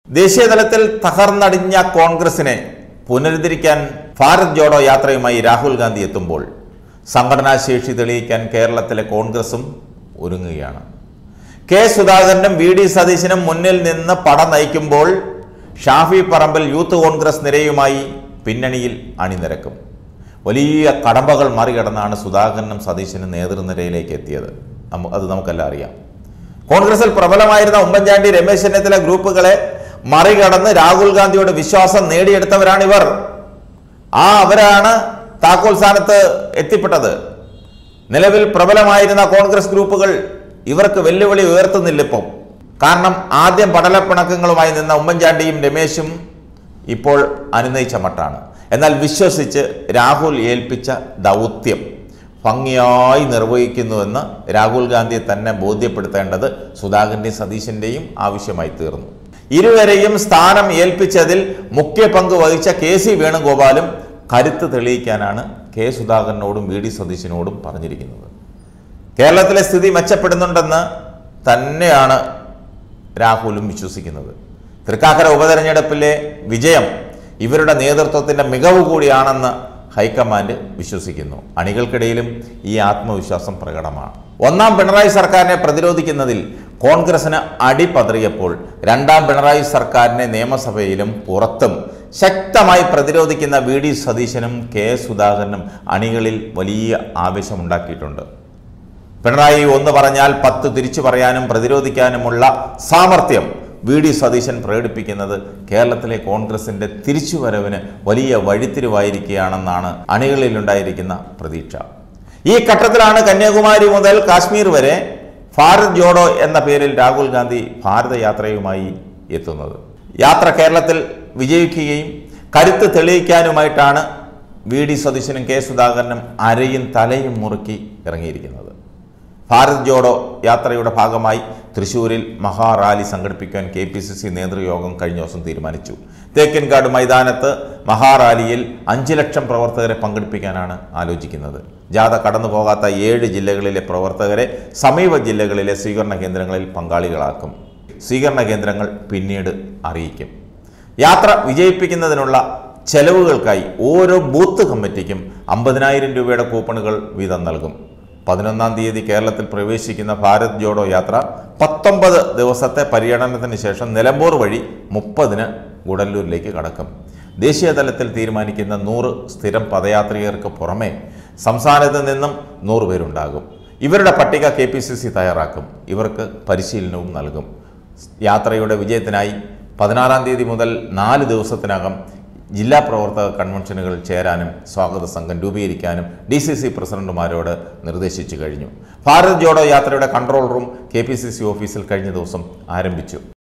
ദേശീയ തലത്തിൽ തകർന്നടിഞ്ഞ കോൺഗ്രസിനെ പുനരുദ്ധരിക്കാൻ ഭാരത് ജോഡോ യാത്രയുമായി രാഹുൽ ഗാന്ധി എത്തുമ്പോൾ സംഘടനാശേഷി തെളിയിക്കാൻ കേരളത്തിലെ കോൺഗ്രസും ഒരുങ്ങുകയാണ് കെ സുധാകരനും വി ഡി സതീശനും മുന്നിൽ നിന്ന് പട നയിക്കുമ്പോൾ ഷാഫി പറമ്പിൽ യൂത്ത് കോൺഗ്രസ് നിരയുമായി പിന്നണിയിൽ അണിനിരക്കും വലിയ കടമ്പകൾ മറികടന്നാണ് സുധാകരനും സതീശനും നേതൃനിരയിലേക്ക് എത്തിയത് നമു- അത് നമുക്കെല്ലാം അറിയാം കോൺഗ്രസിൽ പ്രബലമായിരുന്ന ഉമ്മൻചാണ്ടി രമേശ് ചെന്നിത്തല ഗ്രൂപ്പുകളെ മറികടന്ന് രാഹുൽ ഗാന്ധിയുടെ വിശ്വാസം നേടിയെടുത്തവരാണ് ഇവർ ആ അവരാണ് താക്കോൽ സ്ഥാനത്ത് എത്തിപ്പെട്ടത് നിലവിൽ പ്രബലമായിരുന്ന കോൺഗ്രസ് ഗ്രൂപ്പുകൾ ഇവർക്ക് വെല്ലുവിളി ഉയർത്തുന്നില്ല ഇപ്പം കാരണം ആദ്യം പടലപ്പിണക്കങ്ങളുമായി നിന്ന ഉമ്മൻചാണ്ടിയും രമേശും ഇപ്പോൾ അനുനയിച്ച മട്ടാണ് എന്നാൽ വിശ്വസിച്ച് രാഹുൽ ഏൽപ്പിച്ച ദൗത്യം ഭംഗിയായി നിർവഹിക്കുന്നുവെന്ന് രാഹുൽ ഗാന്ധിയെ തന്നെ ബോധ്യപ്പെടുത്തേണ്ടത് സുധാകരൻ്റെയും സതീശൻ്റെയും ആവശ്യമായി തീർന്നു ഇരുവരെയും സ്ഥാനം ഏൽപ്പിച്ചതിൽ മുഖ്യ പങ്ക് വഹിച്ച കെ സി വേണുഗോപാലും കരുത്ത് തെളിയിക്കാനാണ് കെ സുധാകരനോടും വി ഡി സതീശനോടും പറഞ്ഞിരിക്കുന്നത് കേരളത്തിലെ സ്ഥിതി മെച്ചപ്പെടുന്നുണ്ടെന്ന് തന്നെയാണ് രാഹുലും വിശ്വസിക്കുന്നത് തൃക്കാക്കര ഉപതെരഞ്ഞെടുപ്പിലെ വിജയം ഇവരുടെ നേതൃത്വത്തിൻ്റെ മികവ് കൂടിയാണെന്ന് ഹൈക്കമാൻഡ് വിശ്വസിക്കുന്നു അണികൾക്കിടയിലും ഈ ആത്മവിശ്വാസം പ്രകടമാണ് ഒന്നാം പിണറായി സർക്കാരിനെ പ്രതിരോധിക്കുന്നതിൽ കോൺഗ്രസിന് അടിപതറിയപ്പോൾ രണ്ടാം പിണറായി സർക്കാരിനെ നിയമസഭയിലും പുറത്തും ശക്തമായി പ്രതിരോധിക്കുന്ന വി ഡി സതീശനും കെ സുധാകരനും അണികളിൽ വലിയ ആവേശമുണ്ടാക്കിയിട്ടുണ്ട് പിണറായി ഒന്ന് പറഞ്ഞാൽ പത്ത് തിരിച്ചു പറയാനും പ്രതിരോധിക്കാനുമുള്ള സാമർഥ്യം വി ഡി സതീശൻ പ്രകടിപ്പിക്കുന്നത് കേരളത്തിലെ കോൺഗ്രസിന്റെ തിരിച്ചുവരവിന് വലിയ വഴിത്തിരിവായിരിക്കുകയാണെന്നാണ് അണികളിലുണ്ടായിരിക്കുന്ന പ്രതീക്ഷ ഈ ഘട്ടത്തിലാണ് കന്യാകുമാരി മുതൽ കാശ്മീർ വരെ ഭാരത് ജോഡോ എന്ന പേരിൽ രാഹുൽ ഗാന്ധി ഭാരതയാത്രയുമായി എത്തുന്നത് യാത്ര കേരളത്തിൽ വിജയിക്കുകയും കരുത്ത് തെളിയിക്കാനുമായിട്ടാണ് വി ഡി സതീശനും കെ സുധാകരനും അരയും തലയും മുറുക്കി ഇറങ്ങിയിരിക്കുന്നത് ഭാരത് ജോഡോ യാത്രയുടെ ഭാഗമായി തൃശൂരിൽ മഹാറാലി സംഘടിപ്പിക്കാൻ കെ പി സി സി നേതൃയോഗം കഴിഞ്ഞ ദിവസം തീരുമാനിച്ചു തേക്കിൻകാട് മൈതാനത്ത് മഹാറാലിയിൽ അഞ്ച് ലക്ഷം പ്രവർത്തകരെ പങ്കെടുപ്പിക്കാനാണ് ആലോചിക്കുന്നത് ജാഥ കടന്നു പോകാത്ത ഏഴ് ജില്ലകളിലെ പ്രവർത്തകരെ സമീപ ജില്ലകളിലെ സ്വീകരണ കേന്ദ്രങ്ങളിൽ പങ്കാളികളാക്കും സ്വീകരണ കേന്ദ്രങ്ങൾ പിന്നീട് അറിയിക്കും യാത്ര വിജയിപ്പിക്കുന്നതിനുള്ള ചെലവുകൾക്കായി ഓരോ ബൂത്ത് കമ്മിറ്റിക്കും അമ്പതിനായിരം രൂപയുടെ കൂപ്പണുകൾ വീതം നൽകും പതിനൊന്നാം തീയതി കേരളത്തിൽ പ്രവേശിക്കുന്ന ഭാരത് ജോഡോ യാത്ര പത്തൊമ്പത് ദിവസത്തെ പര്യടനത്തിന് ശേഷം നിലമ്പൂർ വഴി മുപ്പതിന് ഗുഡല്ലൂരിലേക്ക് കടക്കും ദേശീയ തലത്തിൽ തീരുമാനിക്കുന്ന നൂറ് സ്ഥിരം പദയാത്രികർക്ക് പുറമെ സംസ്ഥാനത്ത് നിന്നും നൂറ് പേരുണ്ടാകും ഇവരുടെ പട്ടിക കെ പി സി സി തയ്യാറാക്കും ഇവർക്ക് പരിശീലനവും നൽകും യാത്രയുടെ വിജയത്തിനായി പതിനാറാം തീയതി മുതൽ നാല് ദിവസത്തിനകം ജില്ലാ പ്രവർത്തക കൺവെൻഷനുകൾ ചേരാനും സ്വാഗത സംഘം രൂപീകരിക്കാനും ഡി സി സി പ്രസിഡന്റുമാരോട് നിർദ്ദേശിച്ചു കഴിഞ്ഞു ഭാരത് ജോഡോ യാത്രയുടെ control room K P C C ഓഫീസിൽ കഴിഞ്ഞ ദിവസം ആരംഭിച്ചു